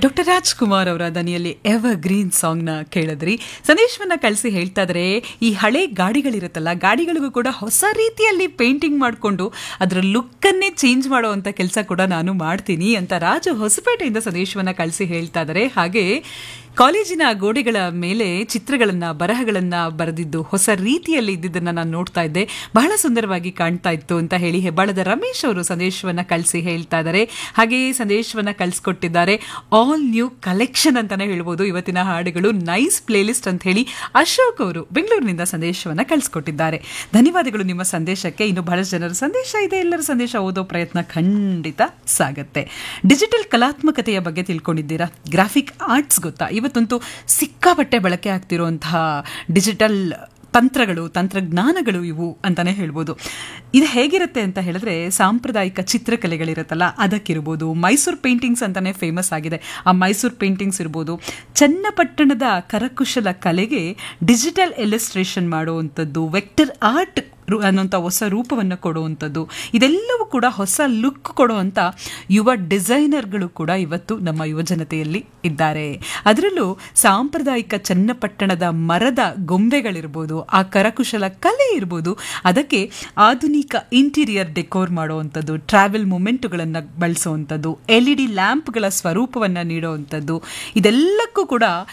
doctor Rajkumar ಅವರ ದನಿಯಲ್ಲಿ ever green ಸಾಂಗ್ನ ಕೇಳಿದ್ರಿ ಸಂದೇಶವನ್ನ ಕಳಿಸಿ ಹೇಳ್ತಾ ಇದ್ರೆ ಈ ಹಳೆ ಗಾಡಿಗಳಿರುತ್ತಲ್ಲ ಗಾಡಿಗಳಿಗೂ ಕೂಡ ಹೊಸ ರೀತಿಯಲ್ಲಿ ಪೇಂಟಿಂಗ್ ಮಾಡಿಕೊಂಡು ಅದರ ಲುಕ್ಕನ್ನೇ ಚೇಂಜ್ ಮಾಡುವಂಥ ಕೆಲಸ ಕೂಡ ನಾನು ಮಾಡ್ತೀನಿ ಅಂತ ರಾಜು ಹೊಸಪೇಟೆಯಿಂದ ಸಂದೇಶವನ್ನ ಕಳಿಸಿ ಹೇಳ್ತಾ ಇದ್ದಾರೆ ಹಾಗೆ ಕಾಲೇಜಿನ ಗೋಡೆಗಳ ಮೇಲೆ ಚಿತ್ರಗಳನ್ನ ಬರಹಗಳನ್ನ ಬರೆದಿದ್ದು ಹೊಸ ರೀತಿಯಲ್ಲಿ ಇದ್ದಿದ್ದನ್ನ ನಾನು ನೋಡ್ತಾ ಇದ್ದೆ ಬಹಳ ಸುಂದರವಾಗಿ ಕಾಣ್ತಾ ಇತ್ತು ಅಂತ ಹೇಳಿ ಹೆಬ್ಬಾಳದ ರಮೇಶ್ ಅವರು ಸಂದೇಶವನ್ನ ಕಳಿಸಿ ಹೇಳ್ತಾ ಇದ್ದಾರೆ ಹಾಗೆ ಸಂದೇಶವನ್ನ ಕಳಿಸ್ಕೊಟ್ಟಿದ್ದಾರೆ ಆಲ್ ನ್ಯೂ ಕಲೆಕ್ಷನ್ ಅಂತಾನೆ ಹೇಳ್ಬೋದು ಇವತ್ತಿನ ಹಾಡುಗಳು ನೈಸ್ ಪ್ಲೇಲಿಸ್ಟ್ ಅಂತ ಹೇಳಿ ಅಶೋಕ್ ಅವರು ಬೆಂಗಳೂರಿನಿಂದ ಸಂದೇಶವನ್ನ ಕಳಿಸ್ಕೊಟ್ಟಿದ್ದಾರೆ ಧನ್ಯವಾದಗಳು ನಿಮ್ಮ ಸಂದೇಶಕ್ಕೆ ಇನ್ನು ಬಹಳಷ್ಟು ಜನರ ಸಂದೇಶ ಇದೆ ಎಲ್ಲರ ಸಂದೇಶ ಓದೋ ಪ್ರಯತ್ನ ಖಂಡಿತ ಸಾಗತ್ತೆ ಡಿಜಿಟಲ್ ಕಲಾತ್ಮಕತೆಯ ಬಗ್ಗೆ ತಿಳ್ಕೊಂಡಿದ್ದೀರಾ ಗ್ರಾಫಿಕ್ ಆರ್ಟ್ಸ್ ಗೊತ್ತಾ ಇವತ್ತಂತೂ ಸಿಕ್ಕಾಪಟ್ಟೆ ಬಳಕೆ ಆಗ್ತಿರುವಂತಹ ಡಿಜಿಟಲ್ ತಂತ್ರಗಳು ತಂತ್ರಜ್ಞಾನಗಳು ಇವು ಅಂತಾನೆ ಹೇಳ್ಬೋದು ಇದು ಹೇಗಿರುತ್ತೆ ಅಂತ ಹೇಳಿದ್ರೆ ಸಾಂಪ್ರದಾಯಿಕ ಚಿತ್ರಕಲೆಗಳಿರುತ್ತಲ್ಲ ಅದಕ್ಕಿರ್ಬೋದು ಮೈಸೂರು ಪೇಂಟಿಂಗ್ಸ್ ಅಂತಾನೆ ಫೇಮಸ್ ಆಗಿದೆ ಆ ಮೈಸೂರು ಪೇಂಟಿಂಗ್ಸ್ ಇರ್ಬೋದು ಚನ್ನಪಟ್ಟಣದ ಕರಕುಶಲ ಕಲೆಗೆ ಡಿಜಿಟಲ್ ಎಲಿಸ್ಟ್ರೇಷನ್ ಮಾಡುವಂಥದ್ದು ವೆಕ್ಟರ್ ಆರ್ಟ್ ಅನ್ನೋಂಥ ಹೊಸ ರೂಪವನ್ನು ಕೊಡುವಂಥದ್ದು ಇದೆಲ್ಲವೂ ಕೂಡ ಹೊಸ ಲುಕ್ ಕೊಡುವಂಥ ಯುವ ಡಿಸೈನರ್ಗಳು ಕೂಡ ಇವತ್ತು ನಮ್ಮ ಯುವಜನತೆಯಲ್ಲಿ ಇದ್ದಾರೆ ಅದರಲ್ಲೂ ಸಾಂಪ್ರದಾಯಿಕ ಚನ್ನಪಟ್ಟಣದ ಮರದ ಗೊಂಬೆಗಳಿರ್ಬೋದು ಆ ಕರಕುಶಲ ಕಲೆ ಇರ್ಬೋದು ಅದಕ್ಕೆ ಆಧುನಿಕ ಇಂಟೀರಿಯರ್ ಡೆಕೋರ್ ಮಾಡುವಂಥದ್ದು ಟ್ರಾವೆಲ್ ಮೂಮೆಂಟುಗಳನ್ನು ಬಳಸುವಂಥದ್ದು ಎಲ್ ಇ ಡಿ ಲ್ಯಾಂಪ್ಗಳ ಸ್ವರೂಪವನ್ನು ನೀಡುವಂಥದ್ದು ಇದೆಲ್ಲಕ್ಕೂ ಕೂಡ